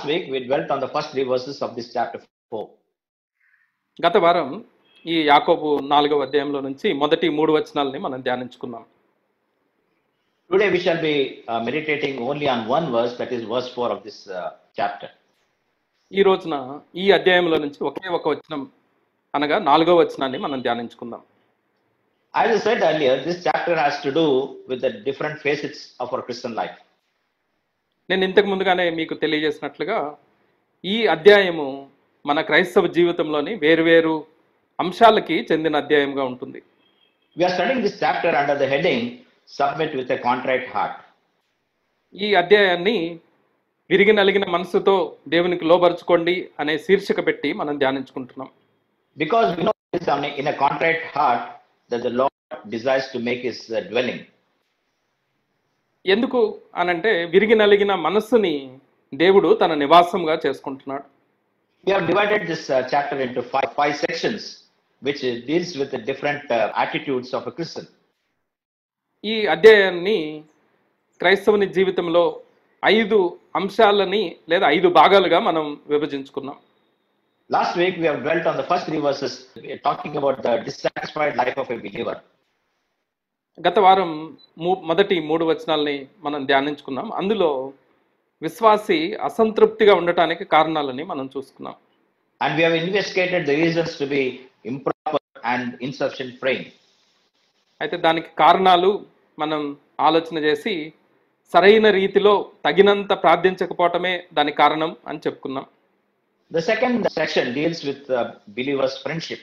Last week, we dwelt on the first three verses of this chapter 4. గత వారం ఈ యాకోబు నాలుగవ అధ్యాయంలో నుంచి మొదటి మూడు వచనాలని మనం ధ్యానించుకున్నాం Today, we shall be uh, meditating only on one verse, that is verse 4 of this uh, chapter. ఈ రోజున ఈ అధ్యాయంలో నుంచి ఒకే ఒక వచనం అనగా నాలుగవ వచనాన్ని మనం ధ్యానించుకుందాం As I said earlier, this chapter has to do with the different facets of our Christian life. నేను ఇంతకు ముందుగానే మీకు తెలియజేసినట్లుగా ఈ అధ్యాయము మన క్రైస్తవ జీవితంలోని వేరువేరు అంశాలకి చెందిన అధ్యాయంగా ఉంటుంది We are studying this chapter under the heading Submit with a Contrite Heart. ఈ అధ్యాయాన్ని విరిగి నలిగిన మనసుతో దేవునికి లోబరుచుకోండి అనే శీర్షిక పెట్టి మనం ధ్యానించుకుంటున్నాం Because we know it's on a- in a contrite heart that the Lord desires to make his uh, dwelling. ఎందుకు అనంటే విరిగి నలిగిన మనస్సుని దేవుడు తన నివాసంగా చేసుకుంటున్నాడు We have divided this uh, chapter into five, five sections, which uh, deals with the different uh, attitudes of a Christian. ఈ అధ్యాయాన్ని క్రైస్తవుని జీవితంలో ఐదు అంశాలని లేదా ఐదు భాగాలుగా మనం విభజించుకున్నాం Last week, we have dwelt on the first three verses, we are talking about the dissatisfied life of a believer. గత వారం మూ మొదటి మూడు వచనాలని మనం ధ్యానించుకున్నాం అందులో విశ్వాసి అసంతృప్తిగా ఉండటానికి కారణాలని మనం చూసుకున్నాం And we have investigated the reasons to be improper and insufficient praying. అయితే దానికి కారణాలు మనం ఆలోచన చేసి సరైన రీతిలో తగినంత ప్రార్థించకపోవటమే దానికి కారణం అని చెప్పుకున్నాం The second section deals with uh, believers' friendship.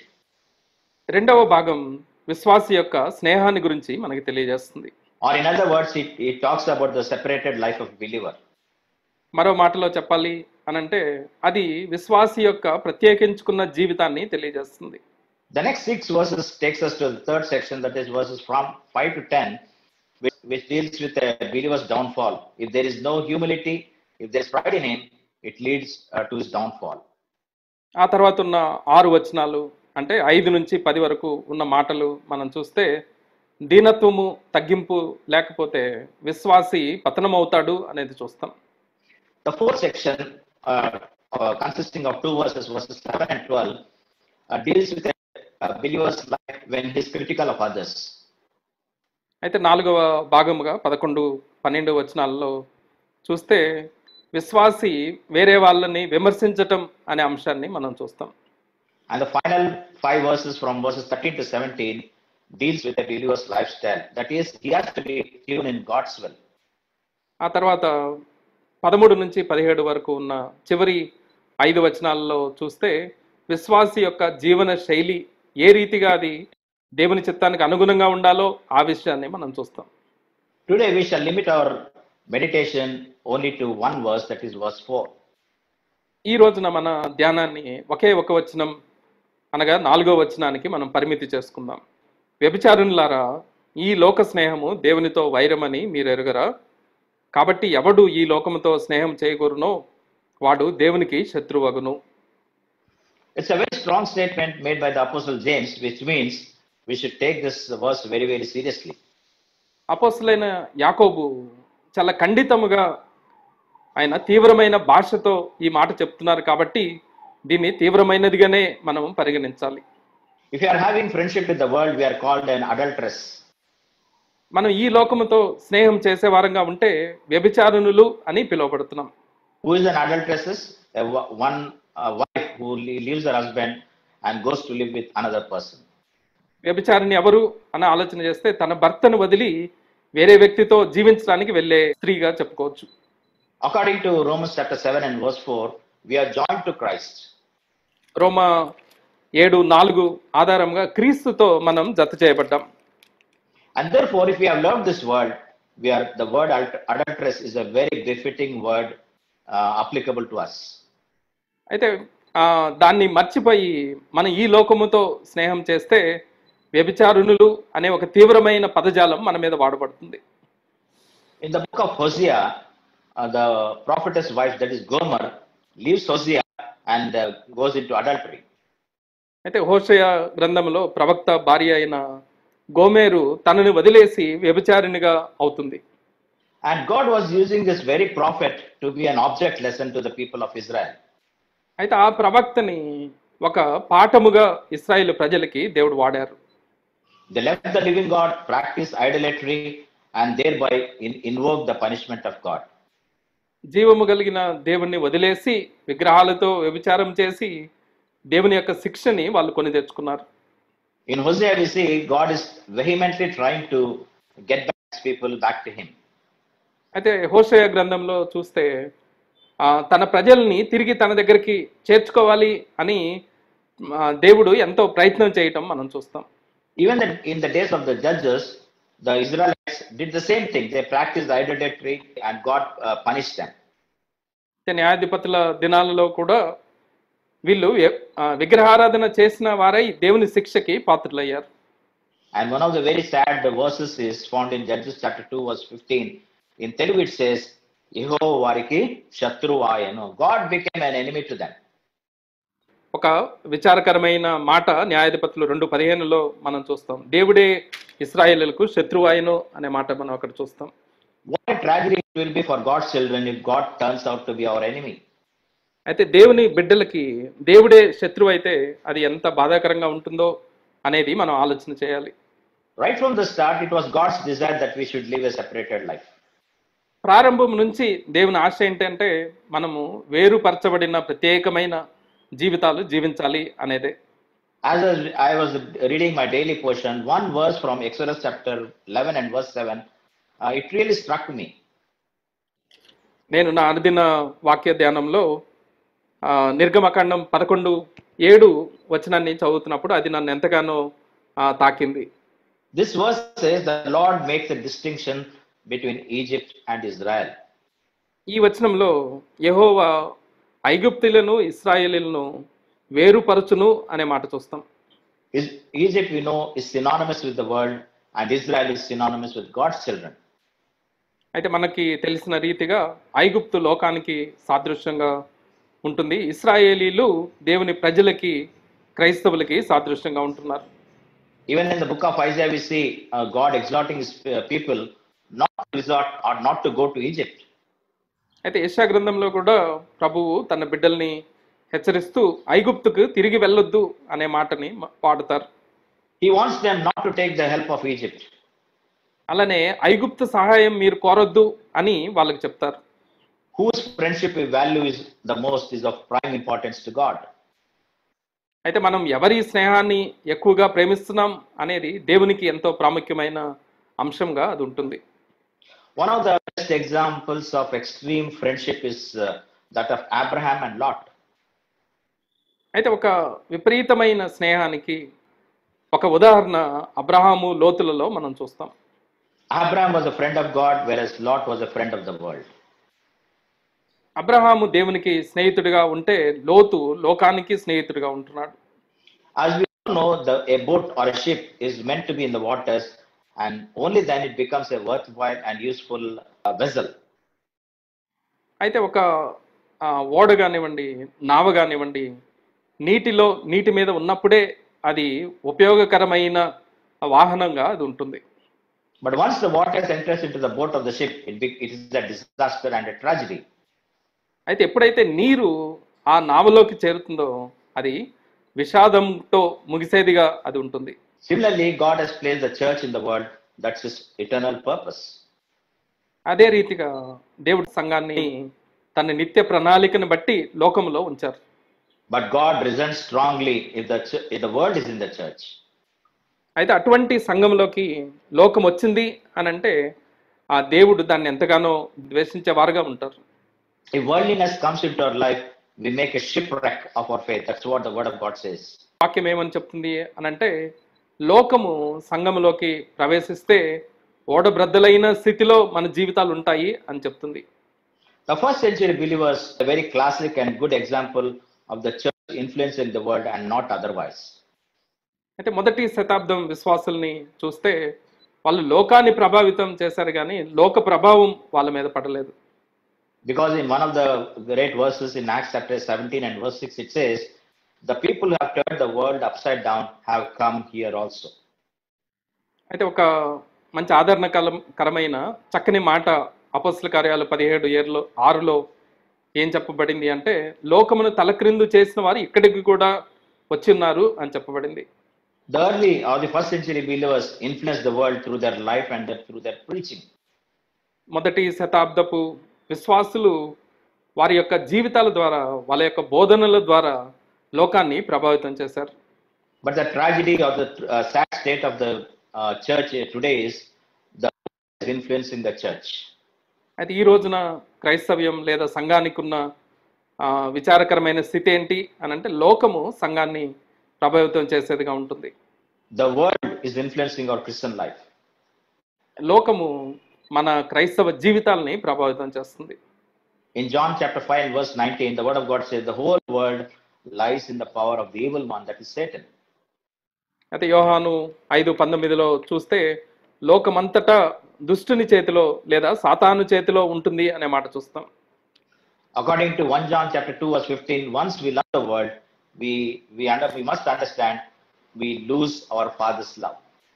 రెండవ భాగం విశ్వాసి యొక్క స్నేహాన్ని గురించి మనకి తెలియజేస్తుంది Or, in other words, it, it talks about the separated life of a believer. మరో మాటలో చెప్పాలి అనంటే అది విశ్వాసి యొక్క ప్రత్యేకించుకున్న జీవితాన్ని తెలియజేస్తుంది The next six verses takes us to the third section, that is verses from 5 to 10, which, which deals with a believer's downfall. If there is no humility, if there is pride in him, it leads uh, to his downfall. ఆ తర్వాత ఉన్న ఆరు వచనాలు అంటే ఐదు నుంచి పది వరకు ఉన్న మాటలు మనం చూస్తే దీనత్వము తగ్గింపు లేకపోతే విశ్వాసి పతనమవుతాడు అనేది చూస్తాం The fourth section, uh, uh, consisting of two verses, verses 7 and 12, uh, deals with a, a believer's life when he is critical of others. అయితే నాలుగవ భాగముగా పదకొండు పన్నెండు వచనాల్లో చూస్తే విశ్వాసి వేరే వాళ్ళని విమర్శించటం అనే అంశాన్ని మనం చూస్తాం And the final five verses from verses 13 to 17 deals with a believer's lifestyle. That is, he has to be tuned in God's will. ఆ తర్వాత పదమూడు నుంచి పదిహేడు వరకు ఉన్న చివరి ఐదు వచనాల్లో చూస్తే విశ్వాసి యొక్క జీవన శైలి ఏ రీతిగా అది దేవుని చిత్తానికి అనుగుణంగా ఉండాలో ఆ విషయాన్ని మనం చూస్తాం Today we shall limit our meditation only to one verse, that is verse 4. ఈ రోజున మన ధ్యానాన్ని ఒకే ఒక వచనం అనగా నాలుగో వచనానికి మనం పరిమితి చేసుకుందాం వ్యభిచారులారా ఈ లోక స్నేహము దేవునితో వైరమని మీరు ఎరుగరా కాబట్టి ఎవడు ఈ లోకముతో స్నేహం చేయకూరునో వాడు దేవునికి శత్రువగును It's a very strong statement made by the Apostle James, which means we should take this verse very, very seriously. అపోస్తులైన యాకోబు చాలా ఖండితముగా ఆయన తీవ్రమైన భాషతో ఈ మాట చెప్తున్నారు కాబట్టి దీన్ని తీవ్రమైనదిగానే మనం పరిగణించాలి If you are having friendship with the world, we are called an adulteress. మనం ఈ లోకముతో స్నేహం చేసే వారంగా ఉంటే వ్యభిచారుణులు అని పిలువబడుతున్నాం Who is an adulteress? Is a, wo- one uh, wife who le- leaves her husband and goes to live with another person. వ్యభిచారిణి ఎవరు అని ఆలోచన చేస్తే తన భర్తను వదిలి వేరే వ్యక్తితో జీవించడానికి వెళ్ళే స్త్రీగా చెప్పుకోవచ్చు According to Romans chapter 7 and verse 4, we are joined to Christ. రోమా ఏడు నాలుగు ఆధారంగా క్రీస్తుతో మనం జత చేయబడ్డాం And therefore, if we have loved this world, we are the word adult- adulteress is a very befitting word uh, applicable to us. అయితే ఆ, దాన్ని మర్చిపోయి మనం ఈ లోకముతో స్నేహం చేస్తే వ్యభిచారుణులు అనే ఒక తీవ్రమైన పదజాలం మన మీద వాడబడుతుంది In the book of Hosea, uh, the prophetess wife, that is Gomer, leaves Hosea and uh, goes into adultery. అయితే హోషయ గ్రంథంలో ప్రవక్త భార్య అయిన గోమేరు తనని వదిలేసి వ్యభిచారిణిగా అవుతుంది And God was using this very prophet to be an object lesson to the people of Israel. అయితే ఆ ప్రవక్తని ఒక పాఠముగా ఇస్రాయేల్ ప్రజలకి దేవుడు వాడారు They left the living God, practiced idolatry, and thereby in- invoked the punishment of God. జీవము కలిగిన దేవుణ్ణి వదిలేసి విగ్రహాలతో వ్యభిచారం చేసి దేవుని యొక్క శిక్షని వాళ్ళు కొని తెచ్చుకున్నారు In Hosea, we see God is vehemently trying to get back his people back to Him. అయితే హోషయ గ్రంథంలో చూస్తే ఆ, తన ప్రజల్ని తిరిగి తన దగ్గరికి చేర్చుకోవాలి అని ఆ, దేవుడు ఎంతో ప్రయత్నం చేయటం మనం చూస్తాం Even that in the days of the judges, the Israelites did the same thing. They practiced idolatry and God uh, punished them. అయితే న్యాయాధిపతుల దినాలలో కూడా వీళ్ళు ఎ- ఆ, విగ్రహారాధన చేసిన వారై దేవుని శిక్షకి పాత్రులయ్యారు And one of the very sad verses is found in Judges chapter 2, verse 15. In Telugu, it says, Yeho variki shatru ayanu. God became an enemy to them. ఒక విచారకరమైన మాట న్యాయాధిపతులు రెండు పదిహేనులో మనం చూస్తాం దేవుడే ఇస్రాయేలులకు శత్రువు ఆయను అనే మాట మనం అక్కడ చూస్తాం What a tragedy it will be for God's children if God turns out to be our enemy. అయితే దేవుని బిడ్డలకి దేవుడే శత్రువు అయితే అది ఎంత బాధాకరంగా ఉంటుందో అనేది మనం ఆలోచన చేయాలి Right from the start, it was God's desire that we should live a separated life. ప్రారంభం నుంచి దేవుని ఆశ ఏంటంటే మనము వేరుపరచబడిన ప్రత్యేకమైన జీవితాలు జీవించాలి అనేదే As I- I was reading my daily portion, one verse from Exodus chapter 11 and verse 7, uh, it really struck me. నేను నా అనుదిన వాక్య ధ్యానంలో ఆ, నిర్గమకాండం పదకొండు ఏడు వచనాన్ని చదువుతున్నప్పుడు అది నన్ను ఎంతగానో ఆ, తాకింది This verse says the Lord makes a distinction between Egypt and Israel. ఈ వచనంలో యెహోవా ఐగుప్తులను ఇస్రాయేలీలను వేరుపరచును అనే మాట చూస్తాం Is- Egypt, we know, is synonymous with the world, and Israel is synonymous with God's children. అయితే మనకి తెలిసిన రీతిగా ఐగుప్తు లోకానికి సాదృశ్యంగా ఉంటుంది ఇస్రాయేలీలు దేవుని ప్రజలకి క్రైస్తవులకి సాదృశ్యంగా ఉంటున్నారు Even in the book of Isaiah, we see uh, God exhorting his uh, people not to resort or not to go to Egypt. అయితే యశా గ్రంథంలో కూడా ప్రభువు తన బిడ్డల్ని హెచ్చరిస్తూ ఐగుప్తుకు తిరిగి వెళ్ళొద్దు అనే మాటని మ- పాడుతారు He wants them not to take the help of Egypt. అలానే ఐగుప్తు సహాయం మీరు కోరొద్దు అని వాళ్ళకి చెప్తారు Whose friendship we value is the most is of prime importance to God. అయితే మనం ఎవరి స్నేహాన్ని ఎక్కువగా ప్రేమిస్తున్నాం అనేది దేవునికి ఎంతో ప్రాముఖ్యమైన అంశంగా అది ఉంటుంది One of the best examples of extreme friendship is uh, that of Abraham and Lot. అయితే ఒక విపరీతమైన స్నేహానికి ఒక ఉదాహరణ అబ్రహాము లోతులలో మనం చూస్తాం Abraham was a friend of God, whereas Lot was a friend of the world. Abraham దేవునికి స్నేహితుడిగా ఉంటే లోతు లోకానికి స్నేహితుడిగా ఉంటున్నాడు As we all know, the, a boat or a ship is meant to be in the waters, and only then it becomes a worthwhile and useful uh, vessel. అయితే ఒక ఆ, ఓడ కానివ్వండి నావ కానివ్వండి నీటిలో నీటి మీద ఉన్నప్పుడే అది ఉపయోగకరమైన వాహనంగా అది ఉంటుంది But once the waters enters into the boat of the ship, it, be, it is a disaster and a tragedy. అయితే ఎప్పుడైతే నీరు ఆ నావలోకి చేరుతుందో అది విషాదంతో ముగిసేదిగా అది ఉంటుంది Similarly, God has placed the church in the world. That's His eternal purpose. అదే రీతిగా దేవుడి సంఘాన్ని తన నిత్య ప్రణాళికను బట్టి లోకంలో ఉంచారు But God resents strongly if the ch- if the world is in the church. అయితే అటువంటి సంఘంలోకి లోకం వచ్చింది అని అంటే ఆ దేవుడు దాన్ని ఎంతగానో ద్వేషించేవారుగా ఉంటారు If worldliness comes into our life, we make a shipwreck of our faith. That's what the Word of God says. వాక్యం ఏమని చెప్తుంది అని అంటే లోకము సంఘంలోకి ప్రవేశిస్తే ఓడబ్రద్దలైన స్థితిలో మన జీవితాలు ఉంటాయి అని చెప్తుంది The first century believers, a very classic and good example of the church influencing the world and not otherwise. అయితే మొదటి శతాబ్దం విశ్వాసుల్ని చూస్తే వాళ్ళు లోకాన్ని ప్రభావితం చేశారు కానీ లోక ప్రభావం వాళ్ళ మీద పడలేదు Because in one of the great verses in Acts chapter 17 and verse 6, it says, The people who have turned the world upside down have come here also. అయితే ఒక మంచి ఆదరణకరం కరమైన చక్కని మాట అపస్సుల కార్యాలు పదిహేడు ఏరులో ఆరులో ఏం చెప్పబడింది అంటే లోకమును తలక్రిందు చేసిన వారు ఇక్కడికి కూడా వచ్చి ఉన్నారు అని చెప్పబడింది The early or the first century believers influenced the world through their life and their, through their preaching. మొదటి శతాబ్దపు విశ్వాసులు వారి యొక్క జీవితాల ద్వారా వాళ్ళ యొక్క బోధనల ద్వారా లోకాన్ని ప్రభావితం చేశారు But the tragedy or the uh, sad state of the uh, church today is the is influencing the church. అయితే ఈ రోజున క్రైస్తవ్యం లేదా సంఘానికి ఉన్న ఆ, విచారకరమైన స్థితి ఏంటి అని అంటే లోకము సంఘాన్ని ప్రభావితం చేసేదిగా ఉంటుంది The world is influencing our Christian life. లోకము మన క్రైస్తవ జీవితాలని ప్రభావితం చేస్తుంది In John chapter 5 and verse 19, the word of God says, The whole world lies in the power of the evil one, that is Satan. అయితే యోహాను ఐదు పంతొమ్మిదిలో చూస్తే లోకమంతటా దుష్టుని చేతిలో లేదా సాతాను చేతిలో ఉంటుంది అనే మాట చూస్తాం According to 1 John chapter 2, verse 15, once we love the world, we we under we must understand we lose our father's love.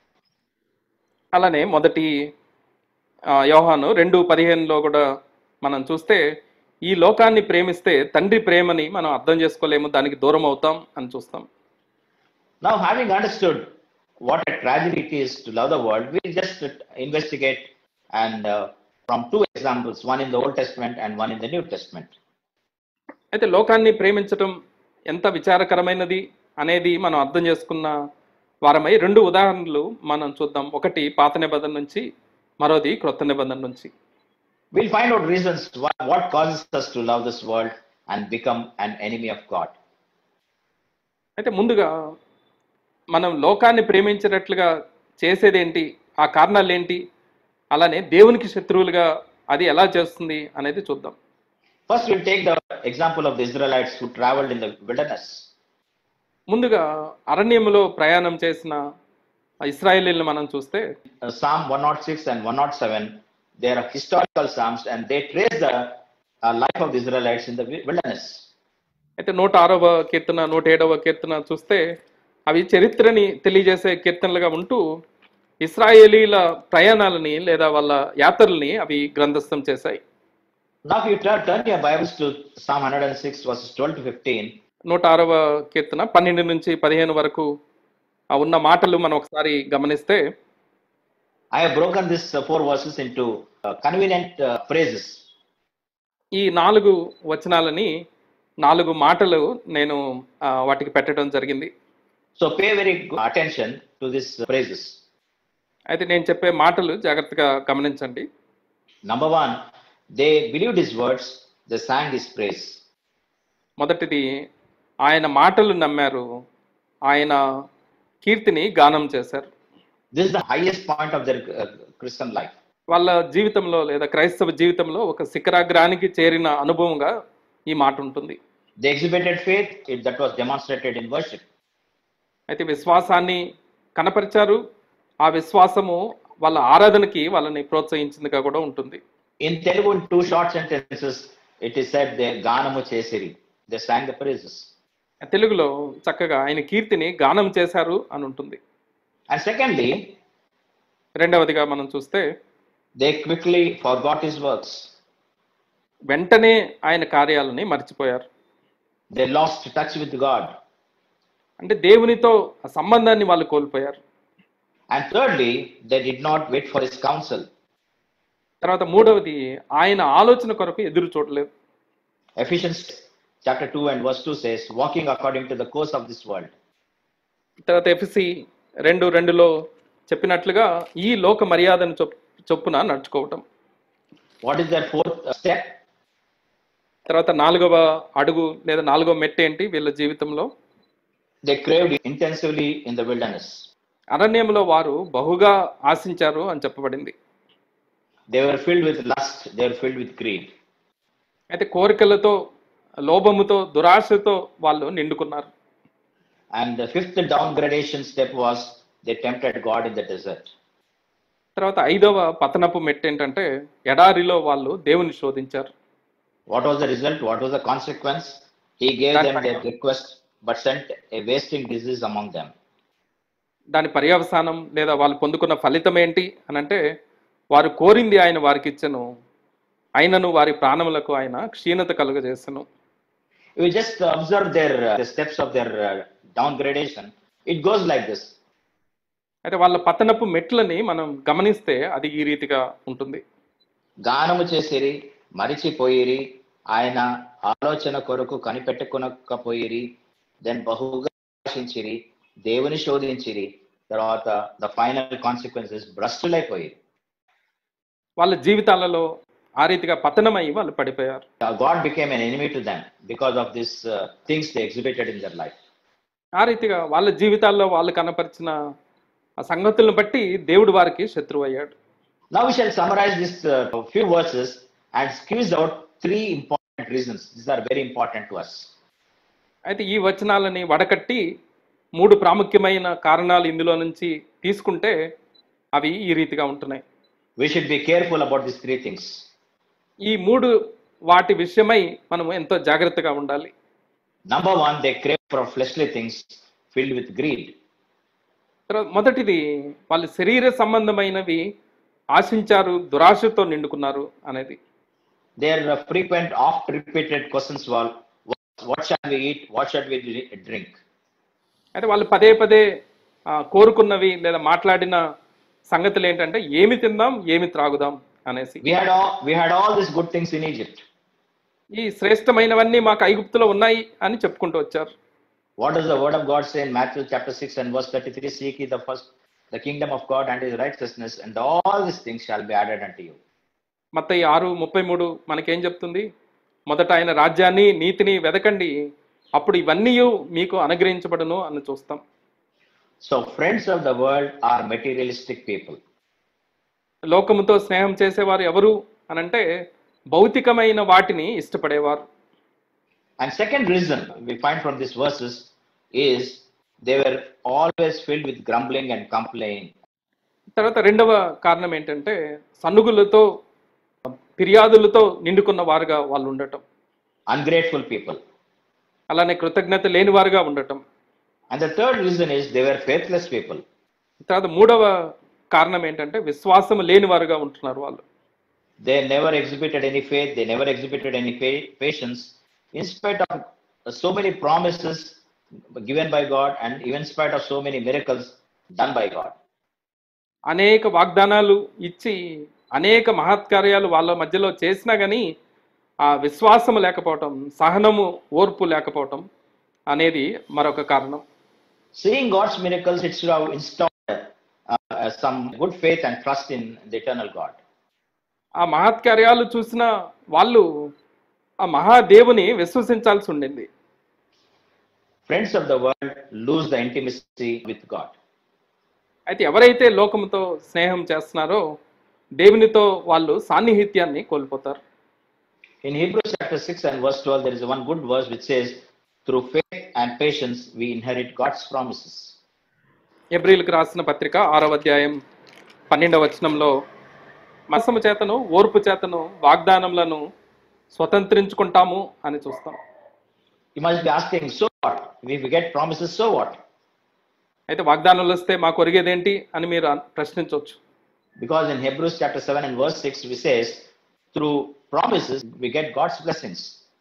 అలానే మొదటి ఆ, యోహాను రెండు పదిహేనులో కూడా మనం చూస్తే ఈ లోకాన్ని ప్రేమిస్తే తండ్రి ప్రేమని మనం అర్థం చేసుకోలేము దానికి దూరం అవుతాం అని చూస్తాం Now, having understood what a tragedy it is to love the world, we'll just investigate and uh, from two examples, one in the Old Testament and one in the New Testament. అయితే లోకాన్ని ప్రేమించటం ఎంత విచారకరమైనది అనేది మనం అర్థం చేసుకున్న వారమై రెండు ఉదాహరణలు మనం చూద్దాం ఒకటి పాత నిబంధన నుంచి మరోది క్రొత్త నిబంధన నుంచి We'll find out reasons what, what causes us to love this world and become an enemy of God. అయితే ముందుగా మనం లోకాన్ని ప్రేమించినట్లుగా చేసేదేంటి ఆ కారణాలు ఏంటి అలానే దేవునికి శత్రువులుగా అది ఎలా చేస్తుంది అనేది చూద్దాం First, we'll take the example of the Israelites who traveled in the wilderness. ముందుగా అరణ్యములో ప్రయాణం చేసిన ఇస్రాయేలీలను మనం చూస్తే Uh, Psalm 106 and 107, they are historical psalms and they trace the uh, life of the Israelites in the wi- wilderness. అయితే నూట ఆరవ కీర్తన నూట ఏడవ కీర్తన చూస్తే అవి చరిత్రని తెలియజేసే కీర్తనలుగా ఉంటూ ఇస్రాయేలీల ప్రయాణాలని లేదా వాళ్ళ యాత్రల్ని అవి గ్రంథస్థం చేశాయి Now, if you turn, turn your Bibles to Psalm 106, verses 12 to 15, నూట ఆరవ కీర్తన పన్నెండు నుంచి పదిహేను వరకు ఆ ఉన్న మాటలు మనం ఒకసారి గమనిస్తే I have broken these uh, four verses into uh, convenient uh, phrases. ఈ నాలుగు వచనాలని నాలుగు మాటలు నేను ఆ, వాటికి పెట్టడం జరిగింది So, pay very good attention to these uh, phrases. అయితే నేను చెప్పే మాటలు జాగ్రత్తగా గమనించండి Number one, they believed his words, they sang his praise. మొదటిది ఆయన మాటలు నమ్మారు ఆయన కీర్తిని గానం చేశారు This is the highest point of their uh, Christian life. వాళ్ళ జీవితంలో లేదా క్రైస్తవ జీవితంలో ఒక శిఖరాగ్రానికి చేరిన అనుభవంగా ఈ మాట ఉంటుంది They exhibited faith it, that was demonstrated in worship. అయితే విశ్వాసాన్ని కనపరిచారు ఆ విశ్వాసము వాళ్ళ ఆరాధనకి వాళ్ళని ప్రోత్సహించిందిగా కూడా ఉంటుంది In Telugu, in two short sentences, it is said they Ganamu Chesiri. They sang the praises. తెలుగులో చక్కగా ఆయన కీర్తిని గానం చేశారు అని ఉంటుంది And secondly, రెండవదిగా మనం చూస్తే they quickly forgot his works. వెంటనే ఆయన కార్యాలని మర్చిపోయారు They lost touch with God. అంటే దేవునితో ఆ సంబంధాన్ని వాళ్ళు కోల్పోయారు And thirdly, they did not wait for his counsel. తర్వాత మూడవది ఆయన ఆలోచన కొరకు ఎదురు చూడలేదు Ephesians chapter 2 and verse 2 says, walking according to the course of this world. తర్వాత ఎఫ్సి రెండు రెండులో చెప్పినట్లుగా ఈ లోక మర్యాదను చొప్ చొప్పున నడుచుకోవటం What is their fourth uh, step? తర్వాత నాలుగవ అడుగు లేదా నాలుగవ మెట్టు ఏంటి వీళ్ళ జీవితంలో They craved intensively in the wilderness. అరణ్యంలో వారు బహుగా ఆశించారు అని చెప్పబడింది They were filled with lust, they were filled with greed. అయితే కోరికలతో లోభముతో దురాశతో వాళ్ళు నిండుకున్నారు And the fifth downgradation step was they tempted God in the desert. తర్వాత ఐదవ పతనపు మెట్టు ఏంటంటే ఎడారిలో వాళ్ళు దేవుని శోధించారు What was the result? What was the consequence? He gave them their request, but sent a wasting disease among them. దాని పర్యవసానం లేదా వాళ్ళు పొందుకున్న ఫలితం ఏంటి అని అంటే వారు కోరింది ఆయన వారికి ఇచ్చను అయినను వారి ప్రాణములకు ఆయన క్షీణత కలుగజేసను We just observe their uh, the steps of their uh, downgradation. It goes like this. అయితే వాళ్ళ పతనపు మెట్లని మనం గమనిస్తే అది ఈ రీతిగా ఉంటుంది గానము చేసిరి మరిచిపోయిరి ఆయన ఆలోచన కొరకు కనిపెట్టుకొనకపోయిరి దెన్ బహుగా ఆశించిరి దేవుని శోధించిరి తర్వాత ద ఫైనల్ కాన్సిక్వెన్సెస్ భ్రష్టులైపోయిరి వాళ్ళ జీవితాలలో ఆ రీతిగా పతనమై వాళ్ళు పడిపోయారు God became an enemy to them because of this things they exhibited in their life ఆ రీతిగా వాళ్ళ జీవితాల్లో వాళ్ళు కనపరిచిన ఆ సంగతులను బట్టి దేవుడు వారికి శత్రువు అయ్యాడు Now we shall summarize this uh, few verses and squeeze out three important reasons. These are very important to us. అయితే ఈ వచనాలని వడకట్టి మూడు ప్రాముఖ్యమైన కారణాలు ఇందులో నుంచి తీసుకుంటే అవి ఈ రీతిగా ఉంటున్నాయి We should be careful about these three things. ఈ మూడు వాటి విషయమై మనం ఎంతో జాగ్రత్తగా ఉండాలి Number one, they crave for fleshly things filled with greed. తర్వాత మొదటిది వాళ్ళు శరీర సంబంధమైనవి ఆశించారు దురాశతో నిండుకున్నారు అనేది Their uh, frequent, oft repeated questions were what, what shall we eat? What shall we dri- drink? అయితే వాళ్ళు పదే పదే ఆ, కోరుకున్నవి లేదా మాట్లాడిన సంగతులు ఏంటంటే ఏమి తిందాం ఏమి త్రాగుదాం అనేసి We had all we had all these good things in Egypt. ఈ శ్రేష్టమైనవన్నీ మాకు ఐగుప్తులో ఉన్నాయి అని చెప్పుకుంటూ వచ్చారు What does the word of God say in Matthew chapter 6 and verse 33? Seek ye the first the kingdom of God and his righteousness, and all these things shall be added unto you. మత ఈ ఆరు ముప్పై మూడు మనకేం చెప్తుంది మొదట ఆయన రాజ్యాన్ని నీతిని వెదకండి అప్పుడు ఇవన్నీ మీకు అనుగ్రహించబడును అని చూస్తాం So, friends of the world are materialistic people. లోకముతో స్నేహం చేసేవారు ఎవరు అనంటే భౌతికమైన వాటిని ఇష్టపడేవారు And second reason we find from these verses is they were always filled with grumbling and complaining. తర్వాత రెండవ కారణం ఏంటంటే సన్నుగులతో ఫిర్యాదులతో నిండుకున్న వారుగా వాళ్ళు ఉండటం ungrateful people. అలానే కృతజ్ఞత లేని వారుగా ఉండటం And the third reason is they were faithless people. తర్వాత మూడవ కారణం ఏంటంటే విశ్వాసం లేని వారుగా ఉంటున్నారు వాళ్ళు They never exhibited any faith, they never exhibited any pa- patience, in spite of so many promises given by God, and even in spite of so many miracles done by God. అనేక వాగ్దానాలు ఇచ్చి అనేక మహత్కార్యాలు వాళ్ళ మధ్యలో చేసినా కానీ ఆ విశ్వాసము లేకపోవటం సహనము ఓర్పు లేకపోవటం అనేది మరొక కారణం Seeing God's miracles, it should have installed uh, some good faith and trust in the eternal God. ఆ మహత్కార్యాలు చూసిన వాళ్ళు ఆ మహాదేవుని విశ్వసించాల్సి ఉండింది Friends of the world lose the intimacy with God. అయితే ఎవరైతే లోకముతో స్నేహం చేస్తున్నారో దేవునితో వాళ్ళు సాన్నిహిత్యాన్ని కోల్పోతారు In Hebrews chapter 6 and verse 12, there is one good verse which says, Through faith and patience, we inherit God's promises. ఎబ్రిల్కి రాసిన పత్రిక ఆరవ అధ్యాయం పన్నెండవ వచనంలో మసము చేతను ఓర్పు చేతను వాగ్దానములను స్వతంత్రించుకుంటాము అని చూస్తాం You must be asking, So what? If we get promises, so what? అయితే వాగ్దానాలు వస్తే మాకు ఒరిగేదేంటి అని మీరు అన్- ప్రశ్నించవచ్చు Because in Hebrews chapter 7 and verse 6, we says, Through promises, we get God's blessings.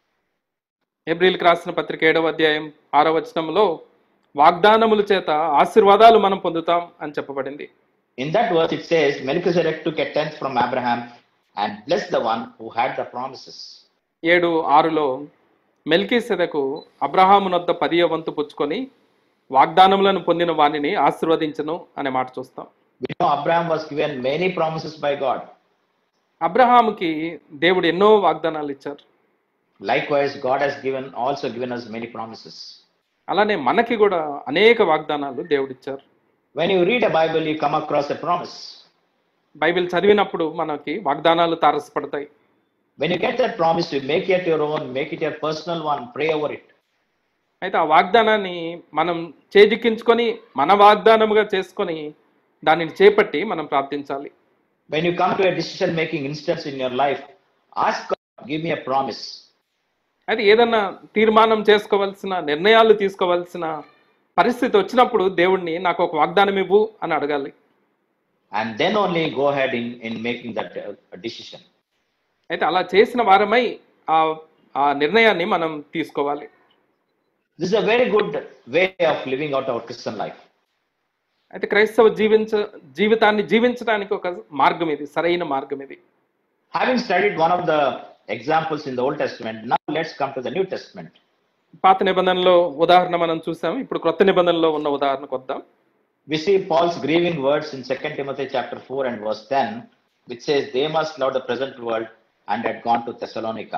ఏప్రిల్కి రాసిన పత్రిక ఏడవ అధ్యాయం ఆరవ వచనంలో వాగ్దానముల చేత ఆశీర్వాదాలు మనం పొందుతాం అని చెప్పబడింది In that verse, it says, Melchizedek took a tenth from Abraham and blessed the one who had the promises. ఏడు ఆరులో మెల్కీసెదకు అబ్రహామునొద్ద పదియ వంతు పుచ్చుకొని వాగ్దానములను పొందిన వాణిని ఆశీర్వదించను అనే మాట చూస్తాం We know Abraham was given many promises by God. అబ్రహాముకి దేవుడు ఎన్నో వాగ్దానాలు ఇచ్చారు Likewise, God has given also given us many promises. అలానే మనకి కూడా అనేక వాగ్దానాలు దేవుడు ఇచ్చారు When you read a Bible, you come across a promise. Bible చదివినప్పుడు మనకి వాగ్దానాలు తారసపడతాయి When you get that promise, you make it your own, make it your personal one, pray over it. అయితే ఆ వాగ్దానాన్ని మనం చేజిక్కించుకొని మన వాగ్దానముగా చేసుకొని దానిని చేపట్టి మనం ప్రార్థించాలి When you come to a decision making instance in your life, ask God, give me a promise. అయితే ఏదన్నా తీర్మానం చేసుకోవాల్సిన నిర్ణయాలు తీసుకోవాల్సిన పరిస్థితి వచ్చినప్పుడు దేవుణ్ణి నాకు ఒక వాగ్దానం ఇవ్వు అని అడగాలి And then only go ahead in, in making that uh, decision. అయితే అలా చేసిన వారమై ఆ ఆ నిర్ణయాన్ని మనం తీసుకోవాలి This is a very good way of living out our Christian life. అయితే క్రైస్తవ జీవించ జీవితాన్ని జీవించడానికి ఒక మార్గం ఇది సరైన మార్గం ఇది Having studied one of the examples in the Old Testament, now let's come to the New Testament. పాత నిబంధనలో ఉదాహరణ మనం చూసాం ఇప్పుడు క్రొత్త నిబంధనలో ఉన్న ఉదాహరణకు వద్దాం We see Paul's grieving words in 2 Timothy chapter 4 and verse 10, which says, They must love the present world and had gone to Thessalonica.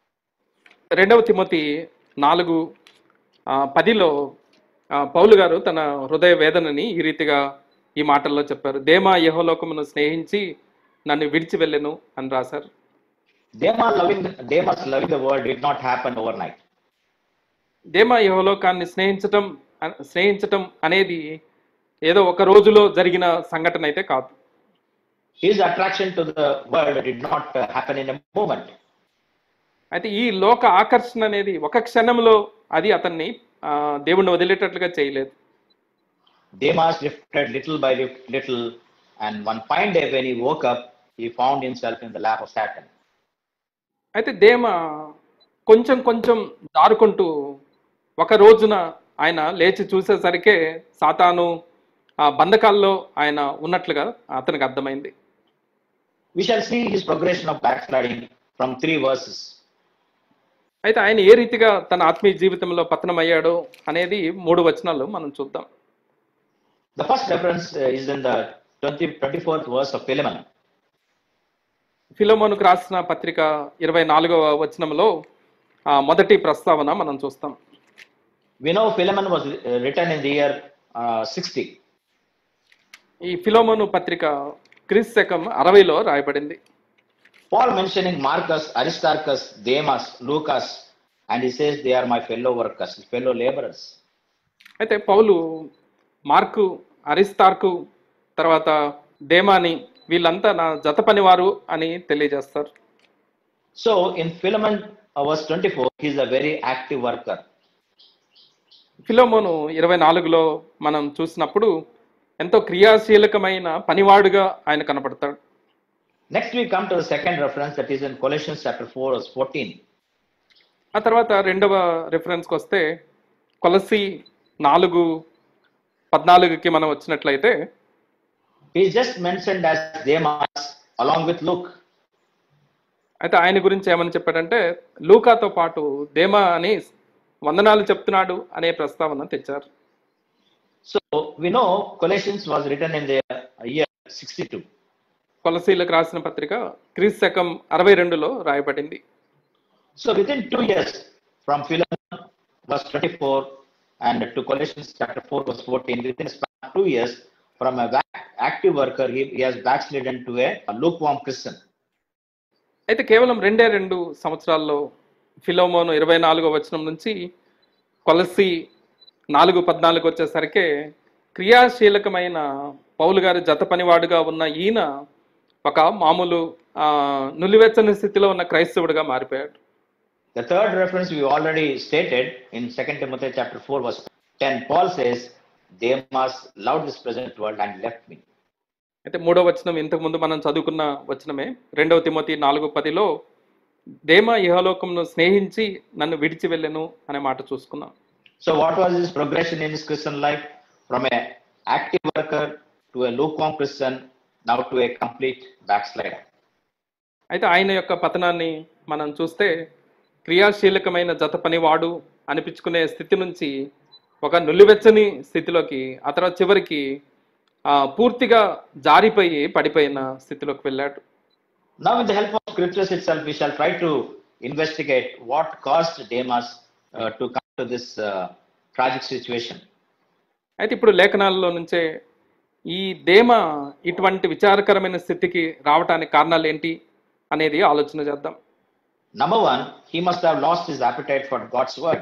రెండవ తిమోతి నాలుగు ఆ, పదిలో ఆ, పౌలు గారు తన హృదయ వేదనని ఈ రీతిగా ఈ మాటల్లో చెప్పారు దేమా యహోలోకమును స్నేహించి నన్ను విడిచి వెళ్ళెను అని రాశారు Demas loving, Demas loving the world did not happen overnight. దేమా యహోలోకాన్ని స్నేహించటం అ- స్నేహించటం అనేది ఏదో ఒక రోజులో జరిగిన సంఘటన అయితే కాదు His attraction to the world did not uh, happen in a moment. అయితే ఈ లోక ఆకర్షణ అనేది ఒక క్షణంలో అది అతన్ని ఆ, దేవుణ్ణి వదిలేటట్లుగా చేయలేదు Demas drifted little by little, and one fine day when he woke up, he found himself in the lap of Satan. అయితే దేమ కొంచెం కొంచెం దారుకుంటూ ఒక రోజున ఆయన లేచి చూసేసరికే సాతాను ఆ బంధకాల్లో ఆయన ఉన్నట్లుగా అతనికి అర్థమైంది We shall see his progression of backsliding from three verses. అయితే ఆయన ఏ రీతిగా తన ఆత్మీయ జీవితంలో పతనమయ్యాడో అనేది మూడు వచనాలు మనం చూద్దాం The first reference uh, is in the 20, 24th verse of Philemon. ఫిలోమోనుకు రాసిన పత్రిక ఇరవై నాలుగవ వచనంలో ఆ మొదటి ప్రస్తావన మనం చూస్తాం We know Philemon was uh, written in the year uh, 60. ఈ ఫిలోమోను పత్రిక క్రీస్తు శకం అరవైలో రాయబడింది Paul mentioning Marcus, Aristarchus, Demas, Lucas, and he says they are my fellow workers, his fellow laborers. అయితే పౌలు మార్కు అరిస్తార్కు తర్వాత దేమాని వీళ్ళంతా నా జత పనివారు అని తెలియజేస్తారు So in Philemon, uh, verse 24, he is a very active worker. ఫిలోమోను ఇరవై నాలుగులో మనం చూసినప్పుడు ఎంతో క్రియాశీలకమైన పనివాడుగా ఆయన కనపడతాడు Next, we come to the second reference that is in Colossians chapter 4, verse 14. ఆ తర్వాత రెండవ రిఫరెన్స్కి వస్తే కొలసి నాలుగు పద్నాలుగుకి మనం వచ్చినట్లయితే He is just mentioned as Demas along with Luke. అయితే ఆయన గురించి ఏమని చెప్పాడంటే లూకాతో పాటు దేమా అని వందనాలు చెప్తున్నాడు అనే ప్రస్తావన తెచ్చారు So we know Colossians was written in the year 62. కొలసీలకు రాసిన పత్రిక క్రీస్తు శకం అరవై రెండులో రాయబడింది So within two years, from Philemon verse 24 and to Colossians chapter 4 verse 14, within a span of two years, from a back, active worker, he, he has backslidden to a, a lukewarm Christian. అయితే కేవలం రెండే రెండు సంవత్సరాల్లో ఫిలోమోను ఇరవై నాలుగో వచనం నుంచి కొలసి నాలుగు పద్నాలుగు వచ్చేసరికి క్రియాశీలకమైన పౌలు గారి జత పనివాడుగా ఉన్న ఈయన ఒక మామూలు ఆ, నులివెచ్చని స్థితిలో ఉన్న క్రైస్తవుడిగా మారిపోయాడు The third reference we already stated in 2 Timothy chapter 4 verse 10, Paul says, Demas loved this present world and left me. అయితే మూడో వచనం ఇంతకు ముందు మనం చదువుకున్న వచనమే రెండవ తిమోతి నాలుగు పదిలో దేమ ఇహలోకంను స్నేహించి నన్ను విడిచి వెళ్ళెను అనే మాట చూసుకున్నాం So what was his progression in his Christian life? From a active worker to a lukewarm Christian, now to a complete backslider. అయితే ఆయన యొక్క పతనాన్ని మనం చూస్తే క్రియాశీలకమైన జత పనివాడు అనిపించుకునే స్థితి నుంచి ఒక నులివెచ్చని స్థితిలోకి ఆ తర్వాత చివరికి ఆ, పూర్తిగా జారిపోయి పడిపోయిన స్థితిలోకి వెళ్ళాడు Now, with the help of scriptures itself, we shall try to investigate what caused Demas uh, to come to this uh, tragic situation. అయితే ఇప్పుడు లేఖనాల్లో నుంచే ఈ దేమ ఇటువంటి విచారకరమైన స్థితికి రావటానికి కారణాలు ఏంటి అనేది ఆలోచన చేద్దాం Number one, he must have lost his appetite for God's word.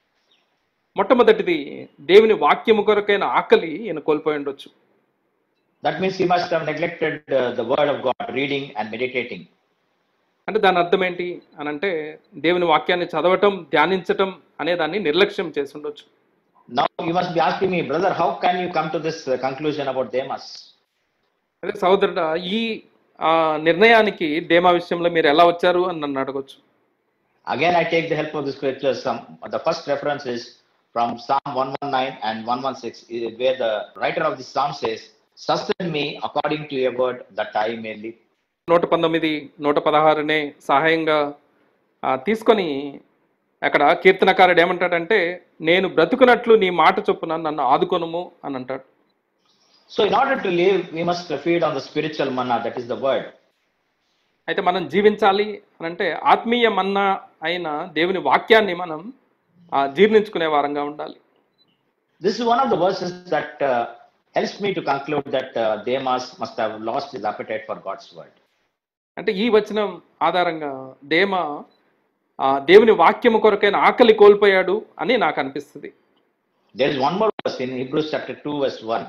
మొట్టమొదటిది దేవుని వాక్యము కొరకైన ఆకలి ఈయన కోల్పోయి ఉండొచ్చు That means he must have neglected uh, the word of God, reading and meditating. అంటే దాని అర్థం ఏంటి అని అంటే దేవుని వాక్యాన్ని చదవటం ధ్యానించటం అనే దాన్ని నిర్లక్ష్యం చేసి ఉండొచ్చు Now, you must be asking me, brother, how can you come to this uh, conclusion about Demas? అదే సహోదరుడ ఈ ఆ నిర్ణయానికి దేమా విషయంలో మీరు ఎలా వచ్చారు అని నన్ను అడగొచ్చు Again, I take the help of the scriptures. Some, the first reference is from Psalm 119 and 116, eh, where the writer of the psalm says, Sustain me according to your word, that I may live. నూట పంతొమ్మిది నూట పదహారునే సహాయంగా ఆ, తీసుకొని అక్కడ కీర్తనకారుడు ఏమంటాడంటే నేను బ్రతుకున్నట్లు నీ మాట చొప్పున నన్ను ఆదుకొనుము అని అంటాడు So, in order to live, we must feed on the spiritual manna, that is the word. అయితే మనం జీవించాలి అని అంటే ఆత్మీయ మన్నా అయిన దేవుని వాక్యాన్ని మనం ఆ, జీర్ణించుకునే వారంగా ఉండాలి This is one of the verses that uh, helps me to conclude that uh, Demas must have lost his appetite for God's word. అంటే ఈ వచనం ఆధారంగా దేమ ఆ, దేవుని వాక్యము కొరకైన ఆకలి కోల్పోయాడు అని నాకు అనిపిస్తుంది There is one more verse in Hebrews chapter 2, verse 1.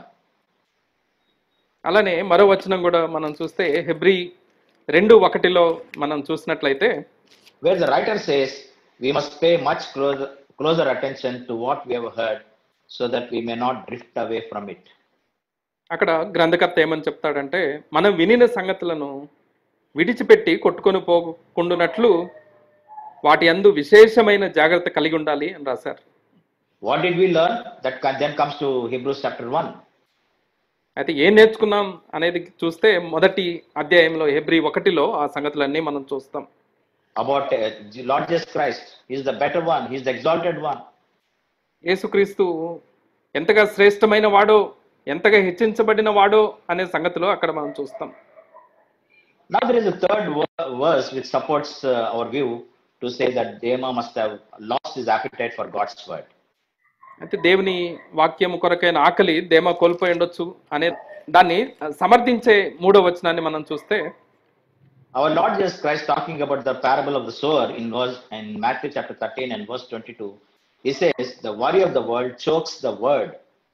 అలానే మరో వచనం కూడా మనం చూస్తే హెబ్రి రెండు ఒకటిలో మనం చూసినట్లయితే where the writer says we must pay much closer, closer attention to what we have heard so that we may not drift away from it. అక్కడ గ్రంథకర్త ఏమని చెప్తాడంటే మనం వినిన సంగతులను విడిచిపెట్టి కొట్టుకొని పోకుండునట్లు వాటి అందు విశేషమైన జాగ్రత్త కలిగి ఉండాలి అని రాశారు What did we learn? That can- then comes to Hebrews chapter 1. అయితే ఏం నేర్చుకున్నాం అనేది చూస్తే మొదటి అధ్యాయంలో హెబ్రి ఒకటిలో ఆ సంగతులన్నీ మనం చూస్తాం About uh, Lord Jesus Christ. He's the better one, He's the exalted one. యేసుక్రీస్తు ఎంతగా శ్రేష్టమైన వాడో ఎంతగా హెచ్చించబడిన వాడో అనే సంగతిలో అక్కడ మనం చూస్తాం Now there is a third ver- verse which supports uh, our view to say that Dema must have lost his appetite for God's word. అయితే దేవుని వాక్యము కొరకైన ఆకలి దేమ కోల్పోయి ఉండొచ్చు అనే దాన్ని సమర్థించే మూడో వచనాన్ని మనం చూస్తే Our Lord Jesus Christ talking about the parable of the sower in verse in Matthew chapter 13 and verse 22, he says, The worry of the world chokes the word.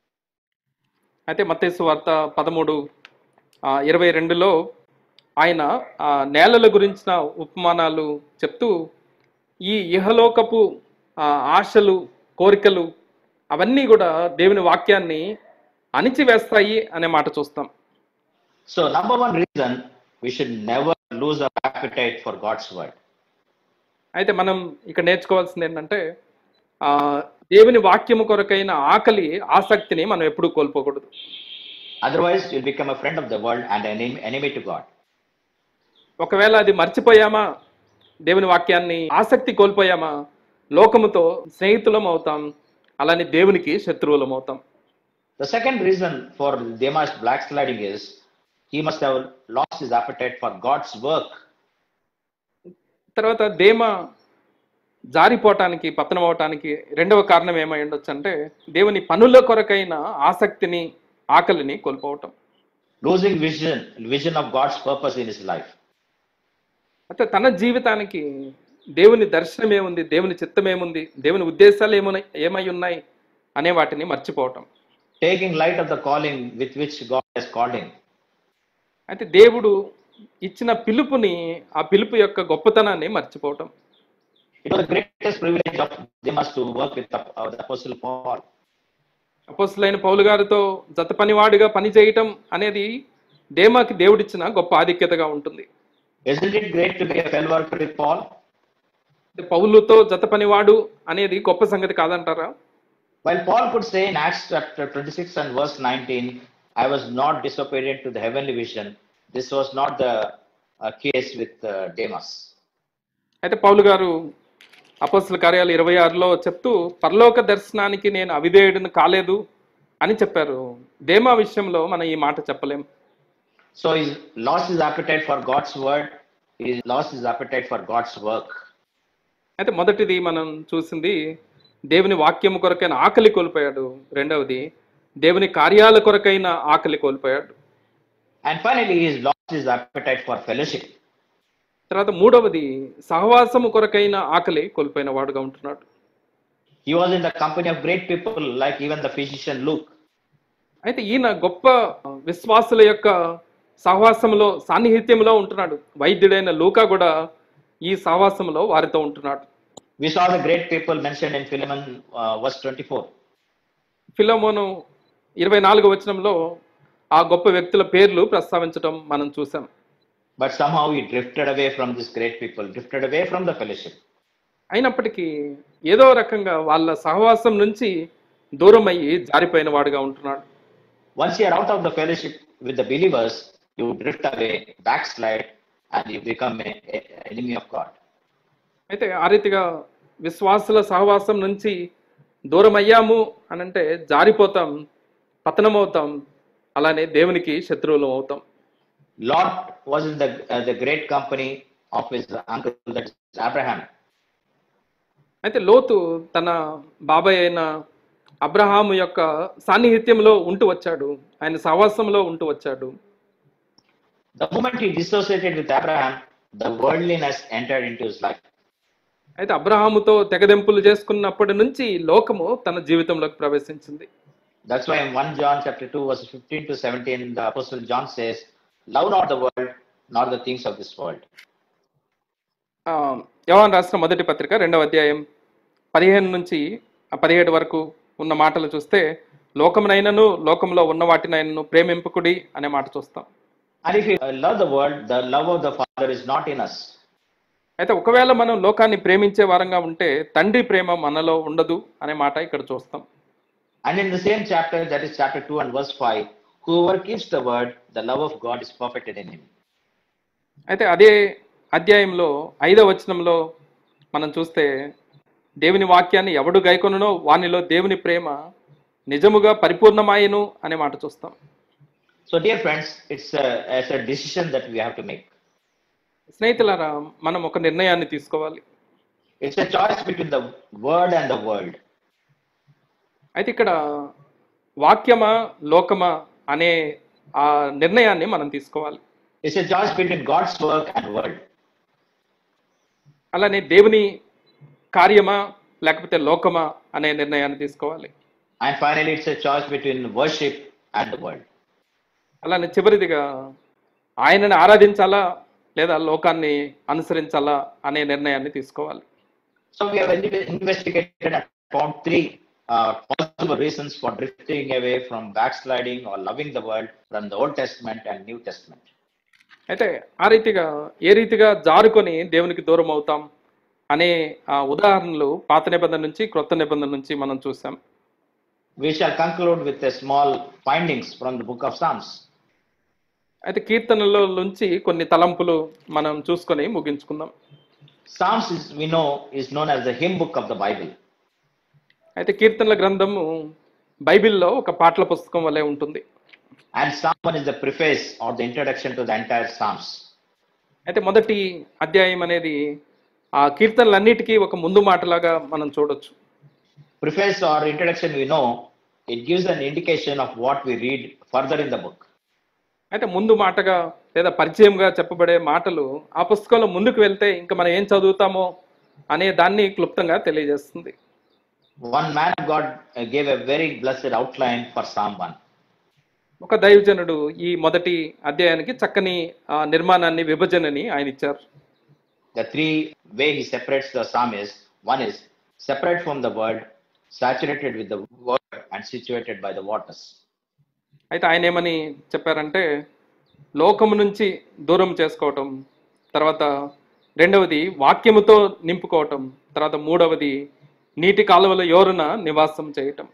అయితే మత్తేసు వార్త పదమూడు ఆ, ఇరవై రెండులో ఆయన ఆ, నేలల గురించిన ఉపమానాలు చెప్తూ ఈ ఇహలోకపు ఆ, ఆశలు కోరికలు అవన్నీ కూడా దేవుని వాక్యాన్ని అణిచివేస్తాయి అనే మాట చూస్తాం So, number one reason we should never lose our appetite for God's word. అయితే మనం ఇక్కడ నేర్చుకోవాల్సింది ఏంటంటే ఆ, దేవుని వాక్యము కొరకైన ఆకలి ఆసక్తిని మనం ఎప్పుడూ కోల్పోకూడదు Otherwise, you'll become a friend of the world and an enemy, enemy to God. ఒకవేళ అది మర్చిపోయామా దేవుని వాక్యాన్ని ఆసక్తి కోల్పోయామా లోకముతో స్నేహితులం అవుతాం అలానే దేవునికి శత్రువులం అవుతాం The second reason for Demas backsliding is he must have lost his appetite for God's work. తర్వాత దేమ జారిపోవటానికి పతనం అవటానికి రెండవ కారణం ఏమై ఉండొచ్చు అంటే దేవుని పనుల కొరకైన ఆసక్తిని ఆకలిని కోల్పోవటం Losing vision, vision of God's purpose in his life. అయితే తన జీవితానికి దేవుని దర్శనం ఏముంది దేవుని చిత్తం ఏముంది దేవుని ఉద్దేశాలు ఏమున్నాయి ఏమై ఉన్నాయి అనే వాటిని మర్చిపోవటం Taking light of the calling with which God has called him. అయితే దేవుడు ఇచ్చిన పిలుపుని ఆ పిలుపు యొక్క గొప్పతనాన్ని మర్చిపోవటం It was the greatest privilege of Demas to work with the, uh, the Apostle Paul. అపోస్తులైన పౌలు గారితో జత పనివాడిగా పని చేయటం అనేది దేమాకి దేవుడిచ్చిన గొప్ప ఆధిక్యతగా ఉంటుంది Isn't it great to be a fellow worker with Paul? అంటే పౌలుతో జత పనివాడు అనేది గొప్ప సంగతి కాదంటారా While Paul could say in Acts chapter 26 and verse 19, I was not disobedient to the heavenly vision, this was not the uh, case with uh, Demas. అయితే పౌలు గారు అపోస్తుల కార్యాలు ఇరవై ఆరులో చెప్తూ పరలోక దర్శనానికి నేను అవిధేయుడిని కాలేదు అని చెప్పారు దేమా విషయంలో మనం ఈ మాట చెప్పలేం So he lost his appetite for God's word, he lost his appetite for God's work. అయితే మొదటిది మనం చూసింది దేవుని వాక్యము కొరకైన ఆకలి కోల్పోయాడు రెండవది దేవుని కార్యాల కొరకైన ఆకలి కోల్పోయాడు And finally, he has lost his appetite for fellowship. తర్వాత మూడవది సహవాసము కొరకైన ఆకలి కోల్పోయిన వాడుగా ఉంటున్నాడు He was in the company of great people, like even the physician Luke. అయితే ఈయన గొప్ప విశ్వాసుల యొక్క సహవాసంలో సాన్నిహిత్యంలో ఉంటున్నాడు వైద్యుడైన లూకా కూడా ఈ సహవాసంలో వారితో ఉంటున్నాడు We saw the great people mentioned in Philemon, uh, verse 24. ఫిలోమోను ఇరవై నాలుగు వచనంలో ఆ గొప్ప వ్యక్తుల పేర్లు ప్రస్తావించడం మనం చూసాం But somehow he drifted away from these great people, drifted away from the fellowship. అయినప్పటికీ ఏదో రకంగా వాళ్ళ సహవాసం నుంచి దూరం అయ్యి జారిపోయిన వాడుగా ఉంటున్నాడు Once you are out of the fellowship with the believers, you drift away, backslide, and you become an enemy of God. అయితే ఆ రీతిగా విశ్వాసుల సహవాసం నుంచి దూరం అయ్యాము అని అంటే జారిపోతాం పతనమవుతాం అలానే దేవునికి శత్రువులు అవుతాం Lot was in the, uh, the great company of his uncle, that is Abraham. అయితే లోతు తన బాబాయ్ అయిన అబ్రహాము యొక్క సాన్నిహిత్యంలో ఉంటూ వచ్చాడు ఆయన సహవాసంలో ఉంటూ వచ్చాడు The moment he dissociated with Abraham, the worldliness entered into his life. అయితే అబ్రహాముతో తెగదెంపులు చేసుకున్నప్పటి నుంచి లోకము తన జీవితంలోకి ప్రవేశించింది That's why in 1 John chapter 2, verse 15 to 17, the Apostle John says, Love not the world, nor the things of this world. ఆ, యోహాన్ రాసిన మొదటి పత్రిక రెండవ అధ్యాయం పదిహేను నుంచి ఆ పదిహేడు వరకు ఉన్న మాటలు చూస్తే లోకమునైనను లోకంలో ఉన్న వాటినైనను ప్రేమింపకుడి అనే మాట చూస్తాం And if we uh, love the world, the love of the Father is not in us. అయితే ఒకవేళ మనం లోకాన్ని ప్రేమించే వారంగా ఉంటే తండ్రి ప్రేమ మనలో ఉండదు అనే మాట ఇక్కడ చూస్తాం And in the same chapter, that is chapter 2 and verse 5, whoever keeps the word, the love of God is perfected in him. అయితే అదే అధ్యాయంలో ఐదవ వచనంలో మనం చూస్తే దేవుని వాక్యాన్ని ఎవడు గైకొనునో వానిలో దేవుని ప్రేమ నిజముగా పరిపూర్ణమాయను అనే మాట చూస్తాం So, dear friends, it's a, it's a decision that we have to make. స్నేహితులారా మనం ఒక నిర్ణయాన్ని తీసుకోవాలి It's a choice between the word and the world. అయితే ఇక్కడ వాక్యమా లోకమా అనే ఆ నిర్ణయాన్ని మనం తీసుకోవాలి It's a choice between God's work and world. అలానే దేవుని కార్యమా లేకపోతే లోకమా అనే నిర్ణయాన్ని తీసుకోవాలి And finally, it's a choice between worship and the world. అలానే చివరిదిగా ఆయనని ఆరాధించాలా లేదా లోకాన్ని అనుసరించాలా అనే నిర్ణయాన్ని తీసుకోవాలి So we have inve- investigated and found three uh, possible reasons for drifting away from backsliding or loving the world from the Old Testament and New Testament. అయితే ఆ రీతిగా ఏ రీతిగా జారుకొని దేవునికి దూరం అవుతాం అనే ఆ ఉదాహరణలు పాత నిబంధన నుంచి క్రొత్త నిబంధన నుంచి మనం చూసాం We shall conclude with a small findings from the book of Psalms. అయితే కీర్తనల నుంచి కొన్ని తలంపులు మనం చూసుకొని ముగించుకుందాం Psalms is we know is known as the hymn book of the Bible. అయితే కీర్తనల గ్రంథము బైబిల్లో ఒక పాటల పుస్తకం వలె ఉంటుంది And Psalm 1 is the preface or the introduction to the entire Psalms. అయితే మొదటి అధ్యాయం అనేది ఆ కీర్తనలన్నిటికీ ఒక ముందు మాటలాగా మనం చూడొచ్చు Preface or introduction we know it gives an indication of what we read further in the book. అయితే ముందు మాటగా లేదా పరిచయంగా చెప్పబడే మాటలు ఆ పుస్తకంలో ముందుకు వెళ్తే ఇంకా మనం ఏం చదువుతామో అనే దాన్ని క్లుప్తంగా తెలియజేస్తుంది One man of God uh, gave a very blessed outline for Psalm 1. ఒక దైవజనుడు ఈ మొదటి అధ్యాయానికి చక్కని ఆ, నిర్మాణాన్ని విభజనని ఆయన ఇచ్చారు The three way he separates the psalm is one is separate from the word, saturated with the word, and situated by the waters. అయితే ఆయన ఏమని చెప్పారంటే లోకము నుంచి దూరం చేసుకోవటం తర్వాత రెండవది వాక్యముతో నింపుకోవటం తర్వాత మూడవది నీటి కాలువల యోరున నివాసం చేయటం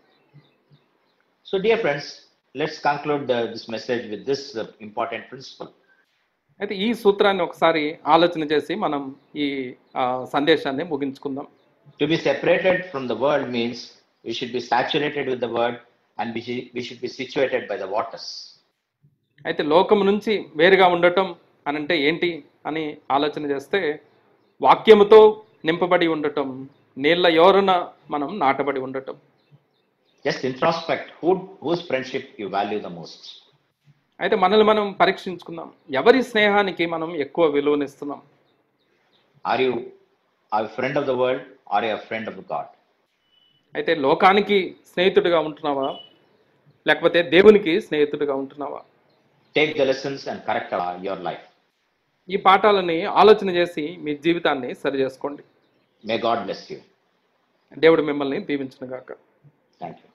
So, dear friends, let's conclude the, this message with this uh, important principle. అయితే ఈ సూత్రాన్ని ఒకసారి ఆలోచన చేసి మనం ఈ ఆ, సందేశాన్ని ముగించుకుందాం To be separated from the world means we should be saturated with the word and we should, we should be situated by the waters. అయితే లోకం నుంచి వేరుగా ఉండటం అని అంటే ఏంటి అని ఆలోచన చేస్తే వాక్యముతో నింపబడి ఉండటం నీళ్ళ యోరున మనం నాటబడి ఉండటం Just introspect who, whose friendship you value the most. అయితే మనల్ని మనం పరీక్షించుకుందాం ఎవరి స్నేహానికి మనం ఎక్కువ విలువనిస్తున్నాం Are you a friend of the world or are you a friend of God? అయితే లోకానికి స్నేహితుడిగా ఉంటున్నావా లేకపోతే దేవునికి స్నేహితుడిగా ఉంటున్నావా Take the lessons and correct uh, your life. ఈ పాఠాలని ఆలోచన చేసి మీ జీవితాన్ని సరి చేసుకోండి May God bless you. దేవుడు మిమ్మల్ని దీవించును గాక Thank you.